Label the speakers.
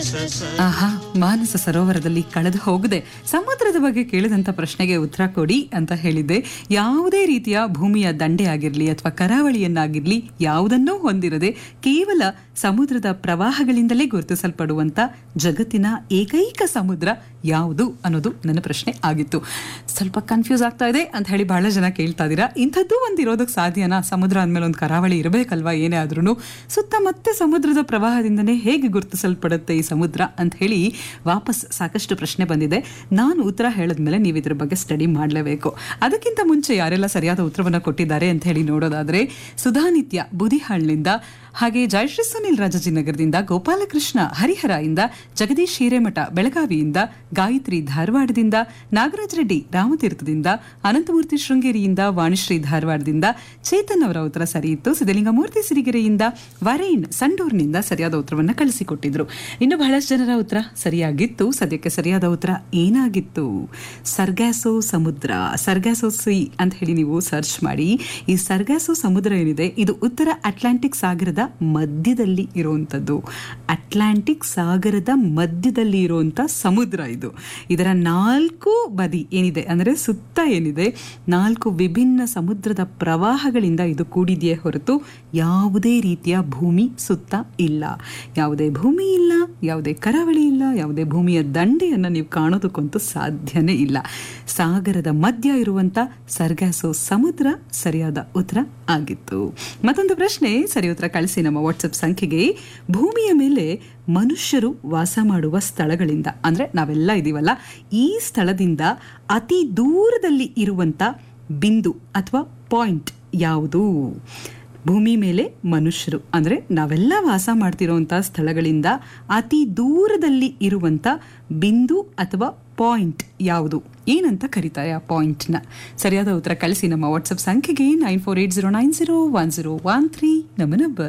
Speaker 1: ಆಹಾ ಮಾನಸ ಸರೋವರದಲ್ಲಿ ಕಳೆದು ಹೋಗದೆ ಸಮುದ್ರದ ಬಗ್ಗೆ ಕೇಳಿದಂತ ಪ್ರಶ್ನೆಗೆ ಉತ್ತರ ಕೊಡಿ ಅಂತ ಹೇಳಿದ್ದೆ ಯಾವುದೇ ರೀತಿಯ ಭೂಮಿಯ ದಂಡೆ ಆಗಿರ್ಲಿ ಅಥವಾ ಕರಾವಳಿಯನ್ನಾಗಿರ್ಲಿ ಯಾವುದನ್ನೂ ಹೊಂದಿರದೆ ಕೇವಲ ಸಮುದ್ರದ ಪ್ರವಾಹಗಳಿಂದಲೇ ಗುರುತಿಸಲ್ಪಡುವಂತ ಜಗತ್ತಿನ ಏಕೈಕ ಸಮುದ್ರ ಯಾವುದು ಅನ್ನೋದು ನನ್ನ ಪ್ರಶ್ನೆ ಆಗಿತ್ತು ಸ್ವಲ್ಪ ಕನ್ಫ್ಯೂಸ್ ಆಗ್ತಾ ಇದೆ ಅಂತ ಹೇಳಿ ಬಹಳ ಜನ ಕೇಳ್ತಾ ಇದ್ದೀರಾ ಇಂಥದ್ದು ಒಂದು ಇರೋದಕ್ಕೆ ಸಾಧ್ಯನಾ ಸಮುದ್ರ ಅಂದಮೇಲೆ ಒಂದು ಕರಾವಳಿ ಇರಬೇಕಲ್ವಾ ಏನೇ ಆದ್ರೂ ಸುತ್ತ ಮತ್ತೆ ಸಮುದ್ರದ ಪ್ರವಾಹದಿಂದನೇ ಹೇಗೆ ಗುರುತಿಸಲ್ಪಡುತ್ತೆ ಈ ಸಮುದ್ರ ಅಂತ ಹೇಳಿ ವಾಪಸ್ ಸಾಕಷ್ಟು ಪ್ರಶ್ನೆ ಬಂದಿದೆ ನಾನು ಉತ್ತರ ಹೇಳಿದ್ಮೇಲೆ ನೀವು ಇದ್ರ ಬಗ್ಗೆ ಸ್ಟಡಿ ಮಾಡಲೇಬೇಕು ಅದಕ್ಕಿಂತ ಮುಂಚೆ ಯಾರೆಲ್ಲ ಸರಿಯಾದ ಉತ್ತರವನ್ನು ಕೊಟ್ಟಿದ್ದಾರೆ ಅಂತ ಹೇಳಿ ನೋಡೋದಾದ್ರೆ ಸುಧಾನಿತ್ಯ ಬುದಿಹಾಳ್ನಿಂದ ಹಾಗೆ ಜಯಶ್ರೀ ಸುನಿಲ್ ರಾಜಾಜಿನಗರದಿಂದ ಗೋಪಾಲಕೃಷ್ಣ ಹರಿಹರ ಇಂದ ಜಗದೀಶ್ ಹಿರೇಮಠ ಬೆಳಗಾವಿಯಿಂದ ಗಾಯತ್ರಿ ಧಾರವಾಡದಿಂದ ನಾಗರಾಜ್ ರೆಡ್ಡಿ ರಾಮತೀರ್ಥದಿಂದ ಅನಂತಮೂರ್ತಿ ಶೃಂಗೇರಿಯಿಂದ ವಾಣಿಶ್ರೀ ಧಾರವಾಡದಿಂದ ಚೇತನ್ ಅವರ ಉತ್ತರ ಸರಿ ಇತ್ತು ಸಿದ್ದಲಿಂಗಮೂರ್ತಿ ಸಿರಿಗೆರೆಯಿಂದ ವರೈನ್ ಸಂಡೂರ್ನಿಂದ ಸರಿಯಾದ ಉತ್ತರವನ್ನು ಕಳಿಸಿಕೊಟ್ಟಿದ್ರು ಇನ್ನು ಬಹಳಷ್ಟು ಜನರ ಉತ್ತರ ಸರಿಯಾಗಿತ್ತು ಸದ್ಯಕ್ಕೆ ಸರಿಯಾದ ಉತ್ತರ ಏನಾಗಿತ್ತು ಸರ್ಗ್ಯಾಸೋ ಸಮುದ್ರ ಸರ್ಗ್ಯಾಸೋ ಸಿ ಅಂತ ಹೇಳಿ ನೀವು ಸರ್ಚ್ ಮಾಡಿ ಈ ಸರ್ಗ್ಯಾಸೋ ಸಮುದ್ರ ಏನಿದೆ ಇದು ಉತ್ತರ ಅಟ್ಲಾಂಟಿಕ್ ಸಾಗರದ ಮಧ್ಯದಲ್ಲಿ ಇರುವಂತದ್ದು ಅಟ್ಲಾಂಟಿಕ್ ಸಾಗರದ ಮಧ್ಯದಲ್ಲಿ ಇರುವಂತ ಸಮುದ್ರ ಇದು ಇದರ ನಾಲ್ಕು ಬದಿ ಏನಿದೆ ಅಂದ್ರೆ ಸುತ್ತ ಏನಿದೆ ನಾಲ್ಕು ವಿಭಿನ್ನ ಸಮುದ್ರದ ಪ್ರವಾಹಗಳಿಂದ ಇದು ಕೂಡಿದೆಯೇ ಹೊರತು ಯಾವುದೇ ರೀತಿಯ ಭೂಮಿ ಸುತ್ತ ಇಲ್ಲ ಯಾವುದೇ ಭೂಮಿ ಇಲ್ಲ ಯಾವುದೇ ಕರಾವಳಿ ಇಲ್ಲ ಯಾವುದೇ ಭೂಮಿಯ ದಂಡೆಯನ್ನು ನೀವು ಕಾಣೋದಕ್ಕಂತೂ ಸಾಧ್ಯನೇ ಇಲ್ಲ ಸಾಗರದ ಮಧ್ಯ ಇರುವಂತ ಸರ್ಗಾಸೋ ಸಮುದ್ರ ಸರಿಯಾದ ಉತ್ತರ ಆಗಿತ್ತು ಮತ್ತೊಂದು ಪ್ರಶ್ನೆ ಸರಿ ಉತ್ತರ ಕಳಿಸಿ ನಮ್ಮ ವಾಟ್ಸಪ್ ಸಂಖ್ಯೆಗೆ ಭೂಮಿಯ ಮೇಲೆ ಮನುಷ್ಯರು ವಾಸ ಮಾಡುವ ಸ್ಥಳಗಳಿಂದ ಅಂದ್ರೆ ನಾವೆಲ್ಲ ಇದೀವಲ್ಲ ಈ ಸ್ಥಳದಿಂದ ಅತಿ ದೂರದಲ್ಲಿ ಇರುವಂತ ಬಿಂದು ಅಥವಾ ಪಾಯಿಂಟ್ ಯಾವುದು ಭೂಮಿ ಮೇಲೆ ಮನುಷ್ಯರು ಅಂದ್ರೆ ನಾವೆಲ್ಲ ವಾಸ ಮಾಡ್ತಿರೋಂಥ ಸ್ಥಳಗಳಿಂದ ಅತಿ ದೂರದಲ್ಲಿ ಇರುವಂತ ಬಿಂದು ಅಥವಾ ಪಾಯಿಂಟ್ ಯಾವುದು ಏನಂತ ಕರೀತಾರೆ ಆ ಪಾಯಿಂಟ್ನ ಸರಿಯಾದ ಉತ್ತರ ಕಳಿಸಿ ನಮ್ಮ ವಾಟ್ಸಪ್ ಸಂಖ್ಯೆಗೆ nine four eight zero nine zero one zero one three ನಮ್ಮ ನಂಬರ್